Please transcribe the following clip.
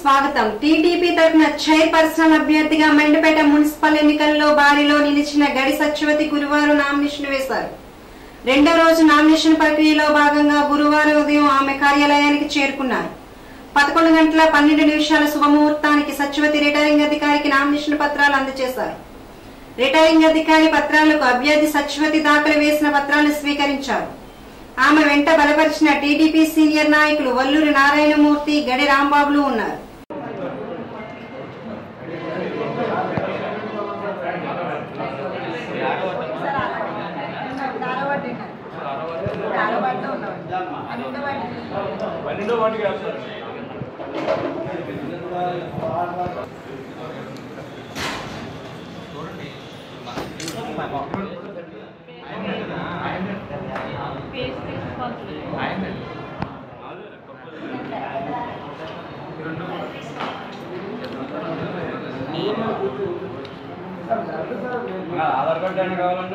స్వాగతం టీడీపీ తరఫున చైర్పర్సన్ అభ్యర్థిగా మెండపేట మున్సిపల్ ఎన్నికల్లో బారిలో నిలిచిన గడి సత్యవతి గురువారం నామినేషన్ వేశారు రెండో రోజు నామినేషన్ ప్రక్రియలో భాగంగా గురువారం ఉదయం ఆమె కార్యాలయానికి చేరుకున్నారు పదకొండు గంటల పన్నెండు నిమిషాల శుభముహూర్తానికి సత్యవతి రిటైరింగ్ అధికారికి నామినేషన్ పత్రాలు అందజేశారు రిటైరింగ్ అధికారి పత్రాలకు అభ్యర్థి సత్యవతి దాఖలు వేసిన పత్రాలను స్వీకరించారు ఆమె వెంట బలపరిచిన టీడీపీ సీనియర్ నాయకులు వల్లూరి నారాయణమూర్తి గడి రాంబాబులు ఉన్నారు పన్నెండో వాటికి వేస్తారు ఆధార్ కార్డు ఏమైనా కావాలంటే